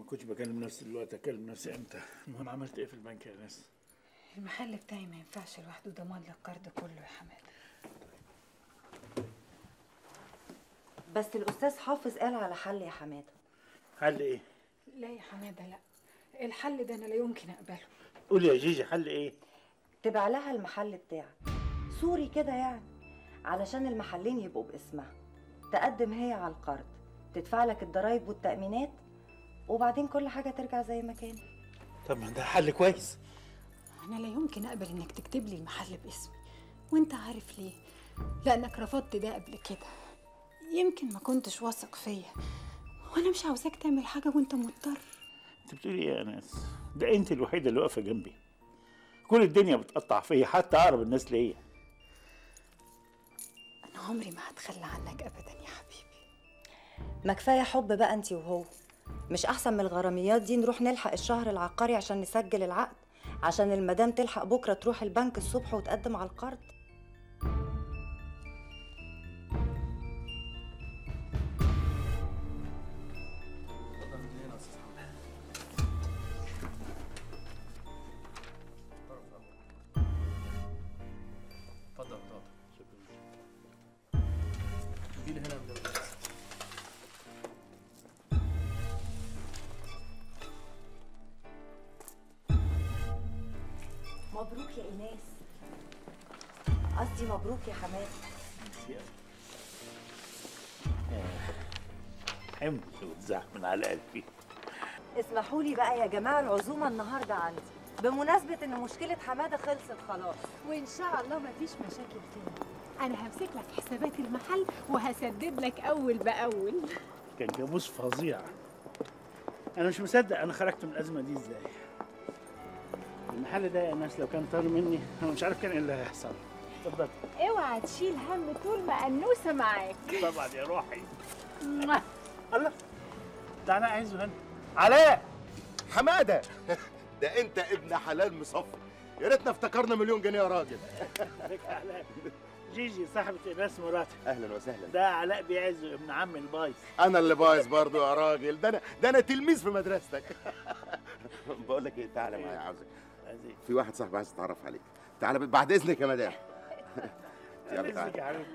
كنتش بكلم نفسي دلوقتي اكلم نفسي امتى المهم عملت ايه في البنك يا ناس المحل بتاعي ما ينفعش لوحده ضمان لك القرض كله يا حماده بس الاستاذ حافظ قال على حل يا حماده حل ايه لا يا حماده لا الحل ده انا لا يمكن اقبله قولي يا جيجي حل ايه تبع لها المحل بتاعك سوري كده يعني علشان المحلين يبقوا باسمها تقدم هي على القرض تدفع لك الضرايب والتأمينات وبعدين كل حاجة ترجع زي ما كانت طب ما ده حل كويس انا لا يمكن اقبل انك تكتب لي المحل باسمي وانت عارف ليه لانك رفضت ده قبل كده يمكن ما كنتش واثق فيا وانا مش عاوزاك تعمل حاجه وانت مضطر انت بتقولي ايه يا ناس ده انت الوحيده اللي واقفه جنبي كل الدنيا بتقطع فيا حتى اقرب الناس ليا انا عمري ما هتخلى عنك ابدا يا حبيبي ما كفاية حب بقى انتي وهو مش أحسن من الغراميات دي نروح نلحق الشهر العقاري عشان نسجل العقد عشان المدام تلحق بكرة تروح البنك الصبح وتقدم على القرض اتفضل اتفضل دي اللي هنا من الناس. مبروك يا إيناس قصدي مبروك يا حماد حمل وتزاح من على قلبي اسمحوا لي بقى يا جماعة العزومة النهاردة عندي بمناسبة إن مشكلة حمادة خلصت خلاص وان شاء الله مفيش مشاكل تاني انا همسك لك حسابات المحل وهسدد لك اول باول كان كابوس فظيع انا مش مصدق انا خرجت من الازمه دي ازاي المحل ده يا ناس لو كان طار مني انا مش عارف كان ايه اللي هيحصل اتفضل اوعى تشيل هم طول ما انوسه معاك طبعا يا روحي الله ده انا عايزه هنا علاء حماده ده انت ابن حلال مصفي يا ريتنا افتكرنا مليون جنيه يا راجل عليك يا علاء جيجي صاحبة الناس مراتي اهلا وسهلا ده علاء بيعز ابن عم البايظ انا اللي بايظ برضو يا راجل ده انا ده انا تلميذ في مدرستك بقول لك ايه تعالى معايا عاوزك عايز في واحد صاحبي عايز يتعرف عليك تعالى بعد اذنك يا مدام يلا ايه تعالى يا حبيبتي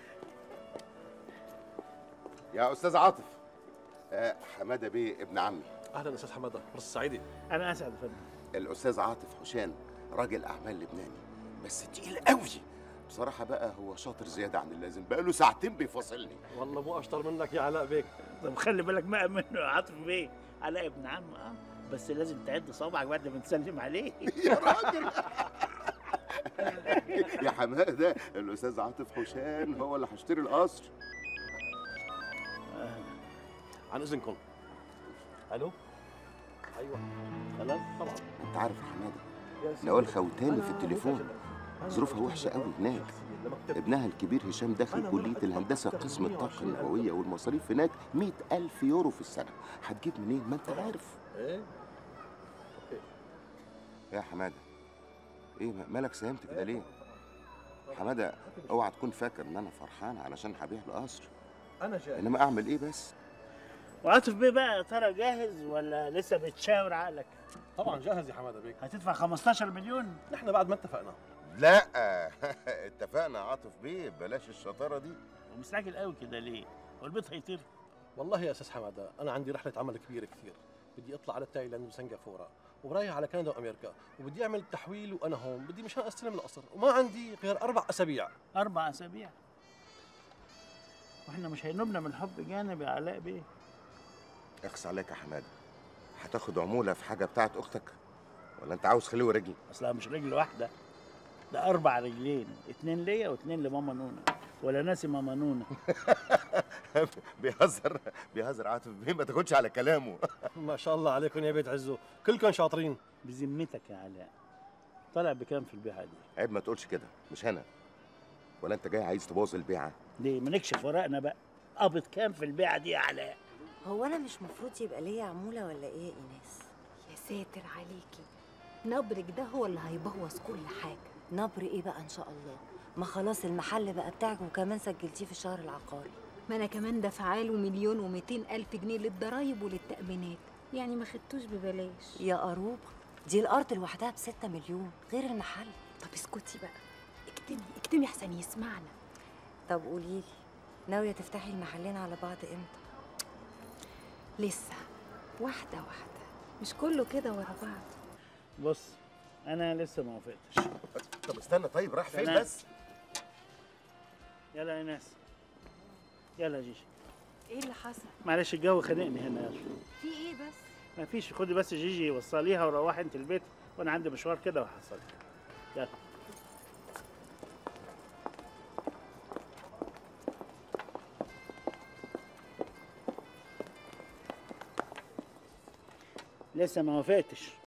يا استاذ عاطف آه، حماده بيه ابن عمي اهلا استاذ حماده فرصه سعيده انا اسعد يا فندم الاستاذ عاطف حسين راجل اعمال لبناني بس تقيل قوي بصراحه بقى هو شاطر زياده عن اللازم بقاله ساعتين بيفاصلني والله مو اشطر منك يا علاء بيك طب خلي بالك بقى منه يا عاطف بيه علاء ابن عم اه بس لازم تعد صوابعك بعد ما تسلم عليه يا راجل يا حماده الاستاذ عاطف حسين هو اللي هيشتري القصر عن اذنكم الو ايوه خلاص طبعا انت عارف يا حماده نوال خوتاني في التليفون ظروفها وحشه قوي هناك ابنها الكبير هشام داخل كلية الهندسة قسم الطاقة النووية والمصاريف هناك مئة ألف يورو في السنة هتجيب منين ما انت عارف ايه يا حمادة ايه مالك ساهمت كده ليه حمادة اوعى تكون فاكر ان انا فرحان علشان هبيع القصر انا جاي انما اعمل ايه بس وعاطف بيه بقى يا ترى جاهز ولا لسه بتشاور عقلك طبعا جاهز يا حماده بيك هتدفع 15 مليون نحن بعد ما اتفقنا لا اتفقنا يا عاطف بيه بلاش الشطارة دي ومستعجل قوي كده ليه هو البيت هيطير والله يا استاذ حماده انا عندي رحله عمل كبيره كثير بدي اطلع على تايلاند وسنغافوره ورايح على كندا وامريكا وبدي اعمل تحويل وانا هون بدي مشان استلم القصر وما عندي غير اربع اسابيع اربع اسابيع واحنا مش هينوبنا من الحب جانب يا علاء بيه اخس عليك يا حمادة هتاخد عمولة في حاجة بتاعت اختك ولا انت عاوز خليه ورجلي اصلها مش رجل واحده ده اربع رجلين اتنين ليا واتنين لماما نونا ولا ناسي ماما نونا بيهزر بيهزر عاطف بيه ما تاخدش على كلامه ما شاء الله عليكم يا بيت عزو كلكم شاطرين بذمتك يا علاء طالع بكام في البيعه دي عيب ما تقولش كده مش انا ولا انت جاي عايز تبوظ البيعة ليه ما نكشف ورقنا بقى قبض كام في البيعه دي يا علاء هو أنا مش مفروض يبقى ليا عمولة ولا إيه يا إيناس؟ يا ساتر عليكي نبرك ده هو اللي هيبوظ كل حاجه نبر إيه بقى إن شاء الله؟ ما خلاص المحل بقى بتاعك وكمان سجلتيه في الشهر العقاري ما انا كمان دافعاله مليون ومئتين الف جنيه للضرايب وللتامينات يعني ما خدتوش ببلاش يا قروبة دي الأرض لوحدها بستة مليون غير المحل طب اسكتي بقى اكتمي اكتمي احسن يسمعنا طب قوليلي ناوية تفتحي المحلين على بعض امتى؟ لسه واحدة واحدة مش كله كده ورا بعض بص انا لسه ما وافقتش طب استنى طيب راح فين تمام. بس يلا يا ناس يلا يا جيجي ايه اللي حصل معلش الجو خانقني هنا يلا في ايه بس ما فيش خدي بس جيجي وصليها وروحي انت البيت وانا عندي مشوار كده وهحصلك يلا لسه ما وافقتش